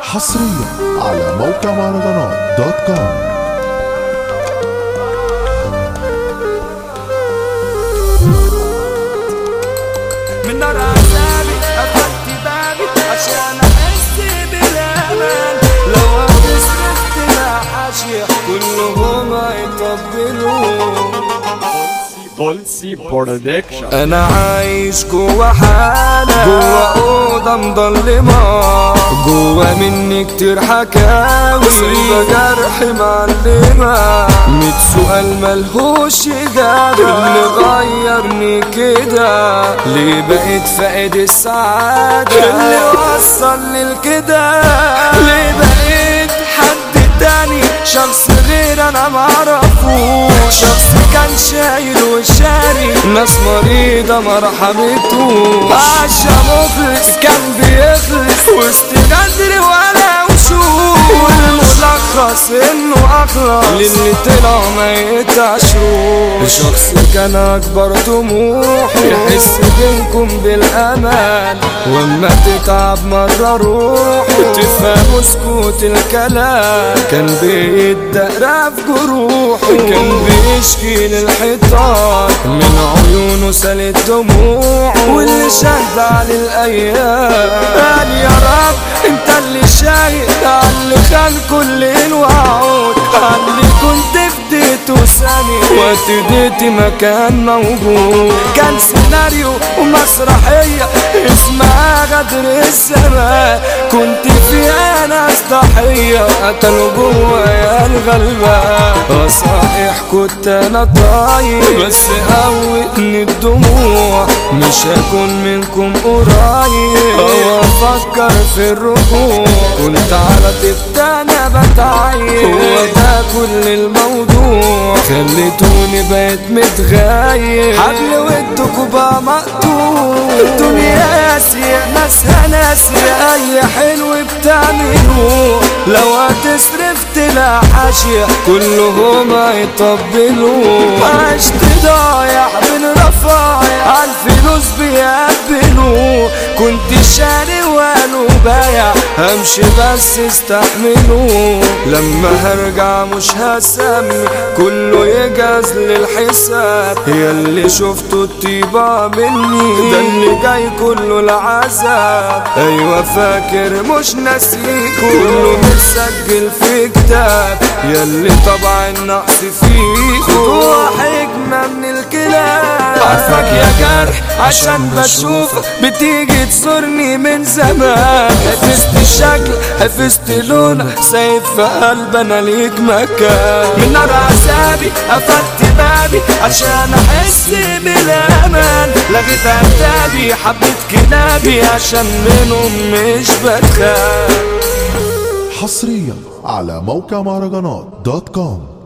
حصريا على موقع مهرجانات دوت كوم من نار عذابي قفلت بابي عشان احس بالامان لو تصرفت مع حاشية كلهم هيطبلوا بولسي برودكشن انا عايش جوا حالة جوا اوضة مضلمة جوا مني كتير حكاوي سايبة جرح معلمة ميت سؤال ملهوش اجابة اللي غيرني كده ليه بقيت فاقد السعادة اللي وصلني لكده ليه بقيت حد تاني شخص غير انا معرفوش شخص كان شايل وشاري ناس مريضة ما رحمتوش عاشا مفلس كان بيخلص وسط غدر ولا وشوش والملخص انه اخلص للي طلع ما يتعشروش شخص كان اكبر طموحه يحس بينكم بالامان واما تتعب مرة روحه تفهموا سكوت الكلام كان بيتدقرا في جروحه كان بيشكي للحيطان من عيونه سالت دموعه واللي شهد على الايام قال يا رب انت اللي شايل على اللي خان كل الوعود على اللي كنت فديته ثاني واتديتي مكان موجود كان سيناريو ومسرحية اسمها غدر الزمان كنت فيها ناس ضحية قتلوا جوايا الغلبان صحيح كنت انا طاير بس قوتني الدموع مش هكون منكم قريب او افكر في الرجوع كنت على تبت انا بتعير هو ده كل الموضوع خليتوني بقيت متغير حبل ودكوا بقى مقطوع الدنيا قاسية ناسها ناسية اي حلو بتعملوه لو هتصرف تلا حاشية كلهم هيطبلوا عشت ضايع بين رفايع عالفلوس بيقبلوا كنت شاري وقالوا بايع همشي بس استحملوا لما هرجع مش هسمي كله يجهز للحساب هي اللي شفته الطيبة مني ده اللي جاي كله العذاب ايوه فاكر مش ناسيك كله متسجل في كتاب ياللي طبع النقص فيك هو حكمة من الكلاب عارفك يا جرح عشان بشوفك بتيجي تزورني من زمان حفظت الشكل حفظت لونك سايب في قلب انا ليك مكان من نار عذابي قفلت بابي عشان احس بالامان لغيت عتابي حبيت كلابي عشان منهم مش بتخاف حصريا على موقع مهرجانات دوت كوم